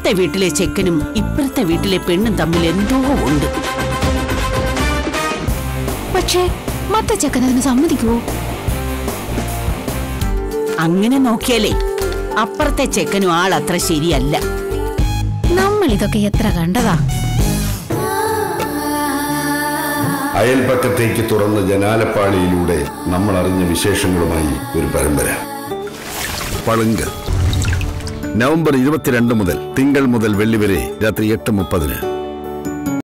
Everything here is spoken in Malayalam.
അപ്പുറത്തെ വീട്ടിലെ ചെക്കനും ഇപ്പുറത്തെ വീട്ടിലെ പെണ്ണും തമ്മിൽ എന്തോ ഉണ്ട് പക്ഷേ മത്ത ചെക്കൻ അതിന് സമ്മതിക്കുവോ അങ്ങനെ നോക്കിയാലേ അപ്പുറത്തെ ചെക്കനും ആൾ അത്ര ശരിയല്ല നമ്മൾ ഇതൊക്കെ എത്ര കണ്ടതാ അയൽപക്കത്തേക്ക് തുറന്ന ജനാലപ്പാളിയിലൂടെ നമ്മൾ അറിഞ്ഞ വിശേഷങ്ങളുമായി ഒരു പരമ്പര പളുങ്ക് നവംബർ ഇരുപത്തിരണ്ട് മുതൽ തിങ്കൾ മുതൽ വെള്ളി വരെ രാത്രി എട്ട് മുപ്പതിന്